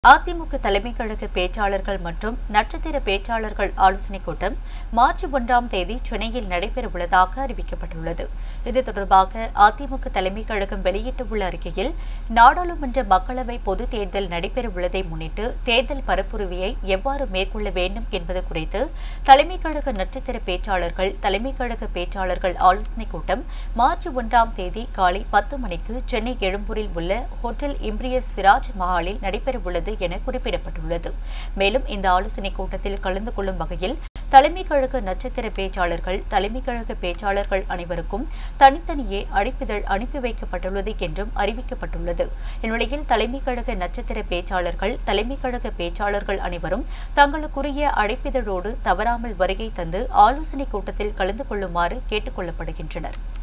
அதிமுக தலைமை கழக பேச்சாளர்கள் மற்றும் நட்சத்திர பேச்சாளர்கள் ஆலோசனைக் கூட்டம் மார்ச் ஒன்றாம் தேதி சென்னையில் நடைபெறவுள்ளதாக அறிவிக்கப்பட்டுள்ளது இது தொடர்பாக அதிமுக தலைமை கழகம் வெளியிட்டுள்ள அறிக்கையில் நாடாளுமன்ற மக்களவை பொதுத் தேர்தல் நடைபெறவுள்ளதை முன்னிட்டு தேர்தல் பரப்புரிமையை எவ்வாறு மேற்கொள்ள வேண்டும் என்பது குறித்து தலைமை கழக நட்சத்திர பேச்சாளர்கள் தலைமை கழக பேச்சாளர்கள் ஆலோசனைக் கூட்டம் மார்ச் ஒன்றாம் தேதி காலை பத்து மணிக்கு சென்னை எழும்பூரில் உள்ள ஹோட்டல் இம்ப்ரியஸ் சிராஜ் மஹாலில் நடைபெறவுள்ளது என குறிப்பிடப்பட்டுள்ளது மேலும் இந்த ஆலோசனைக் கூட்டத்தில் கலந்து கொள்ளும் வகையில் தலைமை கழக நட்சத்திர பேச்சாளர்கள் தலைமை கழக பேச்சாளர்கள் அனைவருக்கும் தனித்தனியே அழைப்பிதழ் அனுப்பி வைக்கப்பட்டுள்ளது என்றும் அறிவிக்கப்பட்டுள்ளது இந்நிலையில் தலைமை கழக நட்சத்திர பேச்சாளர்கள் தலைமை கழக பேச்சாளர்கள் அனைவரும் தங்களுக்குரிய அழைப்பிதழோடு தவறாமல் வருகை தந்து ஆலோசனைக் கூட்டத்தில் கலந்து கொள்ளுமாறு கேட்டுக் கொள்ளப்படுகின்றனர்